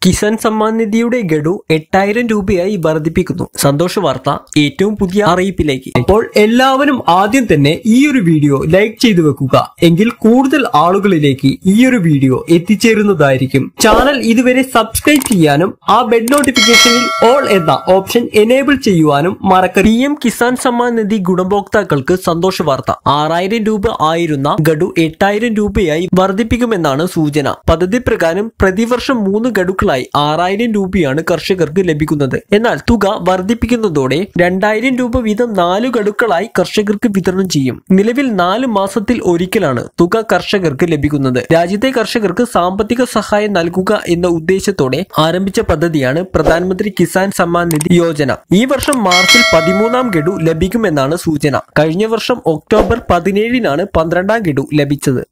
കിസാൻ സമ്മാൻ നിധിയുടെ ഗഡു എട്ടായിരം രൂപയായി വർദ്ധിപ്പിക്കുന്നു സന്തോഷ വാർത്ത ഏറ്റവും പുതിയ അറിയിപ്പിലേക്ക് അപ്പോൾ എല്ലാവരും ആദ്യം തന്നെ ഈ ഒരു വീഡിയോ ലൈക്ക് ചെയ്തു വെക്കുക എങ്കിൽ കൂടുതൽ ആളുകളിലേക്ക് ഈ ഒരു വീഡിയോ എത്തിച്ചേരുന്നതായിരിക്കും ചാനൽ ഇതുവരെ സബ്സ്ക്രൈബ് ചെയ്യാനും ആ ബെഡ് നോട്ടിഫിക്കേഷനിൽ ഓൾ എന്ന ഓപ്ഷൻ എനേബിൾ ചെയ്യുവാനും മറക്കരുത് പി എം കിസാൻ സമ്മാൻ നിധി ഗുണഭോക്താക്കൾക്ക് സന്തോഷ വാർത്ത ആറായിരം രൂപ ആയിരുന്ന ഗഡു എട്ടായിരം രൂപയായി വർദ്ധിപ്പിക്കുമെന്നാണ് സൂചന പദ്ധതി പ്രകാരം പ്രതിവർഷം മൂന്ന് ഗഡുക്കളായി ആറായിരം രൂപയാണ് കർഷകർക്ക് ലഭിക്കുന്നത് എന്നാൽ തുക വർദ്ധിപ്പിക്കുന്നതോടെ രണ്ടായിരം രൂപ വീതം നാലു ഗഡുക്കളായി കർഷകർക്ക് വിതരണം ചെയ്യും നിലവിൽ നാല് മാസത്തിൽ ഒരിക്കലാണ് തുക കർഷകർക്ക് ലഭിക്കുന്നത് രാജ്യത്തെ കർഷകർക്ക് സാമ്പത്തിക സഹായം നൽകുക എന്ന ഉദ്ദേശത്തോടെ ആരംഭിച്ച പദ്ധതിയാണ് പ്രധാനമന്ത്രി കിസാൻ സമ്മാൻ നിധി യോജന ഈ വർഷം മാർച്ചിൽ പതിമൂന്നാം ഗഡു ലഭിക്കുമെന്നാണ് സൂചന കഴിഞ്ഞ വർഷം ഒക്ടോബർ പതിനേഴിനാണ് പന്ത്രണ്ടാം ഗഡു ലഭിച്ചത്